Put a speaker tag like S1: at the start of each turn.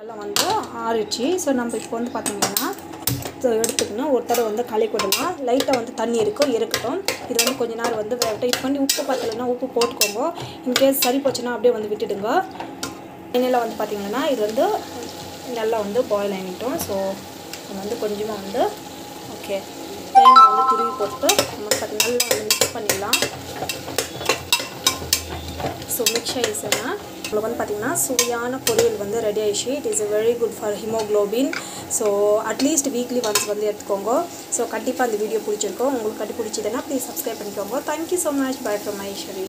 S1: நல்லா வந்து ஆறிடுச்சு ஸோ நம்ம இப்போ வந்து பார்த்திங்கன்னா ஸோ எடுத்துக்கணும் ஒரு தடவை வந்து களி கொடலாம் லைட்டாக வந்து தண்ணி இருக்கும் இருக்கட்டும் இது வந்து கொஞ்ச நேரம் வந்து வேகட்டும் இப்போ பண்ணி உப்பு பத்தலைன்னா உப்பு போட்டுக்கோங்க இன்கேஸ் சரி போச்சுன்னா அப்படியே வந்து விட்டுடுங்க எண்ணெயில் வந்து பார்த்திங்கன்னா இது வந்து நல்லா வந்து பாயில் ஆகிட்டோம் ஸோ நம்ம வந்து கொஞ்சமாக வந்து ஓகே தேங்காய் வந்து துருவி போட்டு நம்ம பார்த்து நல்லா வந்து மிக்ஸ் பண்ணிடலாம் ஸோ மிக்ஸ் ஆயிடுச்சுன்னா உங்களுக்கு வந்து பார்த்திங்கன்னா சுவையான பொரியல் வந்து ரெடி ஆயிடுச்சு it is very good for haemoglobin so at least weekly once வந்து எடுத்துக்கோங்க ஸோ கண்டிப்பாக அந்த வீடியோ பிடிச்சிருக்கோம் உங்களுக்கு கட்டி பிடிச்சதுன்னா ப்ளீஸ் சப்ஸ்கிரைப் பண்ணிக்கோங்க thank you so much bye from Ishari